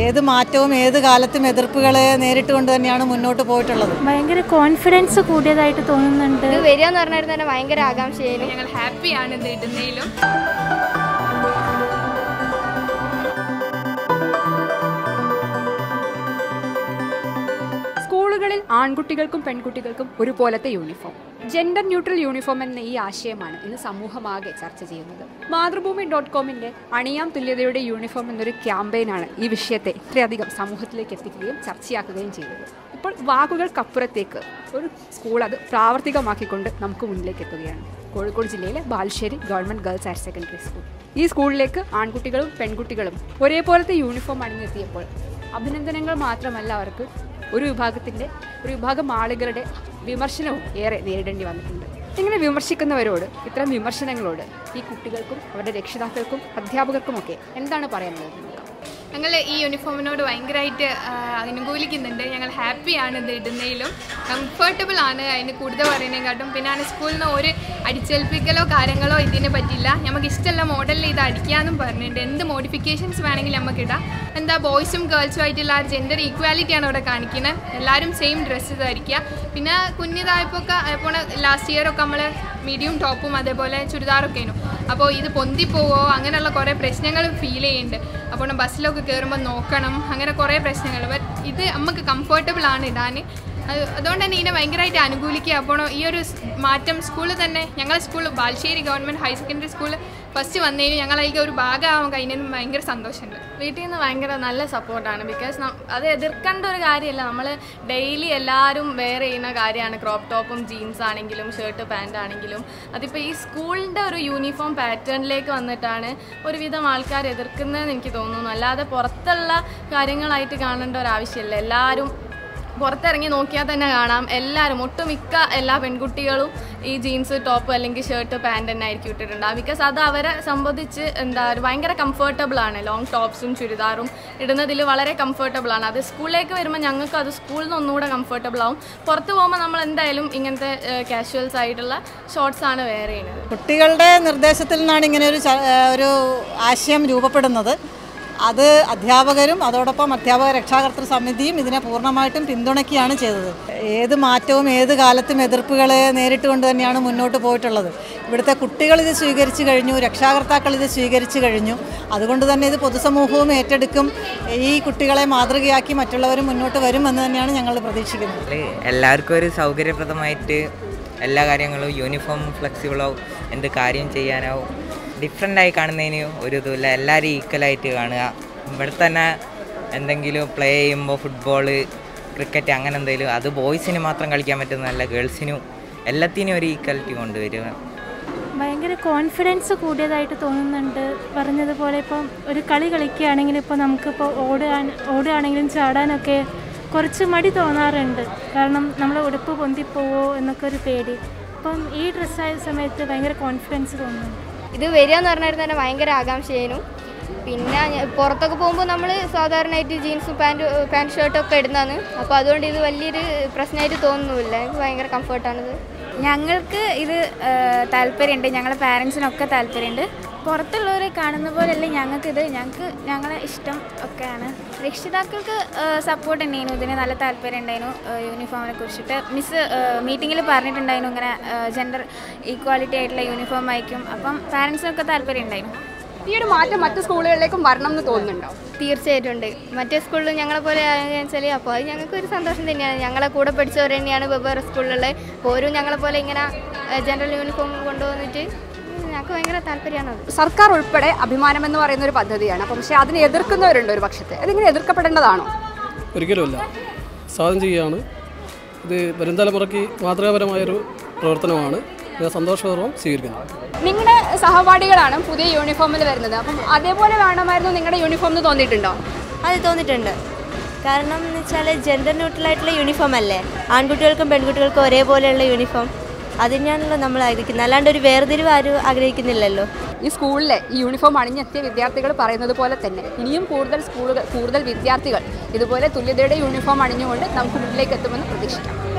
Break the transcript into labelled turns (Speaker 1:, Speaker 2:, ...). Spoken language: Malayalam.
Speaker 1: ഏത് മാറ്റവും ഏത് കാലത്തും എതിർപ്പുകളെ നേരിട്ടുകൊണ്ട് തന്നെയാണ് മുന്നോട്ട് പോയിട്ടുള്ളത്
Speaker 2: ഭയങ്കര കോൺഫിഡൻസ് കൂടിയതായിട്ട് തോന്നുന്നുണ്ട്
Speaker 3: ഇത് വരിക എന്ന് പറഞ്ഞാൽ തന്നെ ഭയങ്കര ആകാംക്ഷയായിരുന്നു
Speaker 4: ഞങ്ങൾ ഹാപ്പിയാണ് ഇത് ഇടുന്നതിലും
Speaker 5: സ്കൂളുകളിൽ ആൺകുട്ടികൾക്കും പെൺകുട്ടികൾക്കും ഒരുപോലത്തെ യൂണിഫോം ജെൻഡർ ന്യൂട്രൽ യൂണിഫോം എന്ന ഈ ആശയമാണ് ഇന്ന് സമൂഹമാകെ ചർച്ച ചെയ്യുന്നത് മാതൃഭൂമി ഡോട്ട് കോമിന്റെ അണിയാം തുല്യതയുടെ യൂണിഫോം എന്നൊരു ക്യാമ്പയിനാണ് ഈ വിഷയത്തെ ഇത്രയധികം സമൂഹത്തിലേക്ക് എത്തിക്കുകയും ചർച്ചയാക്കുകയും ചെയ്തത് ഇപ്പോൾ വാക്കുകൾക്കപ്പുറത്തേക്ക് ഒരു സ്കൂൾ അത് പ്രാവർത്തികമാക്കിക്കൊണ്ട് നമുക്ക് മുന്നിലേക്ക് എത്തുകയാണ് കോഴിക്കോട് ജില്ലയിലെ Balussery government girls higher secondary school ഈ സ്കൂളിലേക്ക് ആൺകുട്ടികളും പെൺകുട്ടികളും ഒരേപോലത്തെ യൂണിഫോം അണിഞ്ഞെത്തിയപ്പോൾ അഭിനന്ദനങ്ങൾ മാത്രമല്ല അവർക്ക് ഒരു വിഭാഗത്തിൻ്റെ ഒരു വിഭാഗം ആളുകളുടെ വിമർശനവും ഏറെ നേരിടേണ്ടി വന്നിട്ടുണ്ട് ഇങ്ങനെ വിമർശിക്കുന്നവരോട് ഇത്തരം വിമർശനങ്ങളോട് ഈ കുട്ടികൾക്കും അവരുടെ രക്ഷിതാക്കൾക്കും അധ്യാപകർക്കുമൊക്കെ എന്താണ് പറയാനുള്ളത് എന്ന് നോക്കാം
Speaker 4: ഞങ്ങൾ ഈ യൂണിഫോമിനോട് ഭയങ്കരമായിട്ട് ആ, അനുകൂലിക്കുന്നുണ്ട് ഞങ്ങൾ ഹാപ്പിയാണ് ഇത് ഇടുന്നതിലും കംഫർട്ടബിൾ ആണ് അതിന് കൂടുതൽ പറയുന്നതിനെക്കാട്ടും പിന്നെ ആണ് സ്കൂളിൽ നിന്ന് ഒരു അടിച്ചേൽപ്പിക്കലോ കാര്യങ്ങളോ ഇതിന് പറ്റില്ല നമുക്ക് ഇഷ്ടമുള്ള മോഡലിൽ ഇത് അടിക്കാമെന്നും പറഞ്ഞിട്ടുണ്ട് എന്ത് മോഡിഫിക്കേഷൻസ് വേണമെങ്കിലും നമുക്ക് ഇടാം എന്താ ബോയ്സും ഗേൾസും ആയിട്ടുള്ള ആ ജെൻഡർ ഈക്വാലിറ്റിയാണ് ഇവിടെ കാണിക്കുന്നത് എല്ലാവരും സെയിം ഡ്രസ്സ് ധരിക്കുക പിന്നെ കുഞ്ഞിതായപ്പോൾ ഇപ്പോൾ ലാസ്റ്റ് ഇയർ ഒക്കെ നമ്മൾ മീഡിയം ടോപ്പും അതേപോലെ ചുരിദാറൊക്കെ ആയിരുന്നു അപ്പോൾ ഇത് പൊന്തിപ്പോവോ അങ്ങനെയുള്ള കുറേ പ്രശ്നങ്ങൾ ഫീൽ ചെയ്യുന്നുണ്ട് അപ്പോൾ ബസ്സിലൊക്കെ കയറുമ്പോൾ നോക്കണം അങ്ങനെ കുറേ പ്രശ്നങ്ങൾ ബട്ട് ഇത് നമുക്ക് കംഫർട്ടബിൾ ആണ് ഇടാൻ അത് അതുകൊണ്ട് തന്നെ ഇതിനെ ഭയങ്കരമായിട്ട് അനുകൂലിക്കുക അപ്പോൾ ഈ ഒരു സ് മാറ്റം സ്കൂളിൽ തന്നെ ഞങ്ങളെ school Balussery government higher secondary school first വന്നതിന് ഞങ്ങൾ അതിൽ ഒരു ഭാഗമാവാൻ കഴിഞ്ഞതിന് ഭയങ്കര സന്തോഷമുണ്ട്
Speaker 3: വീട്ടിൽ നിന്ന് ഭയങ്കര നല്ല സപ്പോർട്ടാണ് ബിക്കോസ് അത് എതിർക്കേണ്ട ഒരു കാര്യമല്ല നമ്മൾ ഡെയിലി എല്ലാവരും വെയർ ചെയ്യുന്ന കാര്യമാണ് ക്രോപ്പ് ടോപ്പും ജീൻസ് ആണെങ്കിലും ഷർട്ട് പാൻ്റ് ആണെങ്കിലും അതിപ്പോൾ ഈ സ്കൂളിൻ്റെ ഒരു യൂണിഫോം പാറ്റേണിലേക്ക് വന്നിട്ടാണ് ഒരുവിധം ആൾക്കാർ എതിർക്കുന്നതെന്ന് എനിക്ക് തോന്നുന്നു അല്ലാതെ പുറത്തുള്ള കാര്യങ്ങളായിട്ട് കാണേണ്ട ഒരു ആവശ്യമില്ല എല്ലാവരും പുറത്തിറങ്ങി നോക്കിയാൽ തന്നെ കാണാം എല്ലാവരും ഒട്ടുമിക്ക എല്ലാ പെൺകുട്ടികളും ഈ ജീൻസ് ടോപ്പ് അല്ലെങ്കിൽ ഷർട്ട് പാൻറ് തന്നെ ആയിരിക്കും ഇട്ടിട്ടുണ്ടാകും ബിക്കോസ് അത് അവരെ സംബന്ധിച്ച് എന്താ ഒരു ഭയങ്കര കംഫർട്ടബിൾ ആണ് ലോങ് ടോപ്സും ചുരിദാറും ഇടുന്നതിൽ വളരെ കംഫർട്ടബിൾ ആണ് അത് സ്കൂളിലേക്ക് വരുമ്പോൾ ഞങ്ങൾക്ക് അത് സ്കൂളിൽ നിന്ന് ഒന്നുകൂടെ കംഫർട്ടബിൾ ആവും പുറത്ത് പോകുമ്പോൾ നമ്മൾ എന്തായാലും ഇങ്ങനത്തെ കാഷ്വൽസ് ആയിട്ടുള്ള ഷോർട്സ് ആണ് വെയർ ചെയ്യുന്നത്
Speaker 1: കുട്ടികളുടെ നിർദ്ദേശത്തിൽ നിന്നാണ് ഇങ്ങനെ ഒരു ച- ഏഹ് ഒരു ആശയം രൂപപ്പെടുന്നത് അത് അധ്യാപകരും അതോടൊപ്പം അധ്യാപക രക്ഷാകർതൃ സമിതിയും ഇതിനെ പൂർണ്ണമായിട്ടും പിന്തുണയ്ക്കുകയാണ് ചെയ്തത് ഏത് മാറ്റവും ഏത് കാലത്തും എതിർപ്പുകളെ നേരിട്ടുകൊണ്ട് തന്നെയാണ് മുന്നോട്ട് പോയിട്ടുള്ളത് ഇവിടുത്തെ കുട്ടികൾ ഇത് സ്വീകരിച്ചു കഴിഞ്ഞു രക്ഷാകർത്താക്കൾ ഇത് സ്വീകരിച്ചു കഴിഞ്ഞു അതുകൊണ്ട് തന്നെ ഇത് പൊതുസമൂഹവും ഏറ്റെടുക്കും ഈ കുട്ടികളെ മാതൃകയാക്കി മറ്റുള്ളവരും മുന്നോട്ട് വരുമെന്ന് തന്നെയാണ് ഞങ്ങൾ പ്രതീക്ഷിക്കുന്നത്
Speaker 6: അതില് എല്ലാവർക്കും ഒരു സൗകര്യപ്രദമായിട്ട് എല്ലാ കാര്യങ്ങളും യൂണിഫോം ഫ്ലെക്സിബിളാവും എന്ത് കാര്യം ചെയ്യാനാവും ഡിഫറെൻ്റ് ആയി കാണുന്നതിന് ഒരു ഇതുമില്ല എല്ലാവരും ഈക്വലായിട്ട് കാണുക ഇവിടെ തന്നെ എന്തെങ്കിലും പ്ലേ ചെയ്യുമ്പോൾ ഫുട്ബോള് ക്രിക്കറ്റ് അങ്ങനെ എന്തെങ്കിലും അത് ബോയ്സിന് മാത്രം കളിക്കാൻ പറ്റുന്നതല്ല ഗേൾസിനും എല്ലാത്തിനും ഒരു ഈക്വാലിറ്റി കൊണ്ടുവരിക
Speaker 2: ഭയങ്കര കോൺഫിഡൻസ് കൂടിയതായിട്ട് തോന്നുന്നുണ്ട് പറഞ്ഞതുപോലെ ഇപ്പം ഒരു കളി കളിക്കുകയാണെങ്കിൽ ഇപ്പോൾ നമുക്കിപ്പോൾ ഓടാൻ ഓടുകയാണെങ്കിലും ചാടാനൊക്കെ കുറച്ച് മടി തോന്നാറുണ്ട് കാരണം നമ്മൾ ഉടുപ്പ് പൊന്തിപ്പോവോ എന്നൊക്കെ ഒരു പേടി അപ്പം ഈ ഡ്രസ്സായ സമയത്ത് ഭയങ്കര കോൺഫിഡൻസ് തോന്നുന്നു
Speaker 3: ഇത് വരിക എന്ന് പറഞ്ഞാൽ തന്നെ ഭയങ്കര ആകാംക്ഷയായിരുന്നു പിന്നെ ഞ- പുറത്തൊക്കെ പോകുമ്പോൾ നമ്മൾ സാധാരണയായിട്ട് ജീൻസും പാൻറ് പാൻറ് ഷർട്ടൊക്കെ ഇടുന്നതാണ് അപ്പോൾ അതുകൊണ്ട് ഇത് വലിയൊരു പ്രശ്നമായിട്ട് തോന്നുന്നില്ല എനിക്ക് ഭയങ്കര കംഫർട്ടാണിത്
Speaker 7: ഞങ്ങൾക്ക് ഇത് താല്പര്യമുണ്ട് ഞങ്ങളെ പാരൻസിനൊക്കെ താല്പര്യമുണ്ട് പുറത്തുള്ളവർ കാണുന്ന പോലെയല്ല ഞങ്ങൾക്കിത് ഞങ്ങൾക്ക് ഞങ്ങളെ ഇഷ്ടം ഒക്കെയാണ് രക്ഷിതാക്കൾക്ക് സപ്പോർട്ട് ഉണ്ടായിരുന്നു ഇതിന് നല്ല താല്പര്യം ഉണ്ടായിരുന്നു യൂണിഫോമിനെ കുറിച്ചിട്ട് മിസ് മീറ്റിങ്ങിൽ പറഞ്ഞിട്ടുണ്ടായിരുന്നു ഇങ്ങനെ ജെൻഡർ ഈക്വാലിറ്റി ആയിട്ടുള്ള യൂണിഫോം ആയിരിക്കും അപ്പം പാരൻസിനൊക്കെ താല്പര്യം ഉണ്ടായിരുന്നു
Speaker 5: ഈ ഒരു മാറ്റം മറ്റു സ്കൂളുകളിലേക്കും വരണം എന്ന് തോന്നുന്നുണ്ടോ
Speaker 3: തീർച്ചയായിട്ടും ഉണ്ട് മറ്റേ സ്കൂളിൽ ഞങ്ങളെ പോലെ വെച്ചാൽ അപ്പോൾ അത് ഞങ്ങൾക്ക് ഒരു സന്തോഷം തന്നെയാണ് ഞങ്ങളെ കൂടെ പഠിച്ചവർ തന്നെയാണ് വെവ്വേറെ സ്കൂളിലുള്ളത് അപ്പോൾ ഓരോ ഞങ്ങളെ പോലെ ഇങ്ങനെ ജനറൽ യൂണിഫോം കൊണ്ടുവന്നിട്ട് ഞങ്ങൾക്ക് ഭയങ്കര താല്പര്യമാണ് അത്
Speaker 5: സർക്കാർ ഉൾപ്പെടെ അഭിമാനം എന്ന് പറയുന്ന ഒരു പദ്ധതിയാണ് അപ്പം പക്ഷേ അതിനെ എതിർക്കുന്നവരുണ്ട് ഒരു പക്ഷത്തെ അതിങ്ങനെ എതിർക്കപ്പെടേണ്ടതാണോ
Speaker 8: ഒരിക്കലുമല്ല സ്വാഗതം ചെയ്യുകയാണ് ഇത് വരും തലമുറയ്ക്ക് മാതൃകാപരമായൊരു പ്രവർത്തനമാണ് ഞാൻ സന്തോഷപൂർവ്വം സ്വീകരിക്കുന്നത്
Speaker 5: നിങ്ങളുടെ സഹപാഠികളാണ് പുതിയ യൂണിഫോമിൽ വരുന്നത് അപ്പം അതേപോലെ വേണമായിരുന്നു നിങ്ങളുടെ യൂണിഫോം എന്ന് തോന്നിയിട്ടുണ്ടോ
Speaker 9: അത് തോന്നിയിട്ടുണ്ട് കാരണം എന്ന് വെച്ചാൽ ജെൻഡർ ന്യൂട്രൽ ആയിട്ടുള്ള യൂണിഫോം അല്ലേ ആൺകുട്ടികൾക്കും പെൺകുട്ടികൾക്കും ഒരേപോലെയുള്ള യൂണിഫോം അതിനാണല്ലോ നമ്മൾ ആഗ്രഹിക്കുന്നത് അല്ലാണ്ട് ഒരു വേർതിരിവ് ആരും ആഗ്രഹിക്കുന്നില്ലല്ലോ
Speaker 5: ഈ സ്കൂളിലെ ഈ യൂണിഫോം അണിഞ്ഞെത്തിയ വിദ്യാർത്ഥികൾ പറയുന്നത് പോലെ തന്നെ ഇനിയും കൂടുതൽ സ്കൂളുകൾ കൂടുതൽ വിദ്യാർത്ഥികൾ ഇതുപോലെ തുല്യതയുടെ യൂണിഫോം അണിഞ്ഞുകൊണ്ട് നമുക്ക് മുന്നിലേക്ക് എത്തുമെന്ന് പ്രതീക്ഷിക്കാം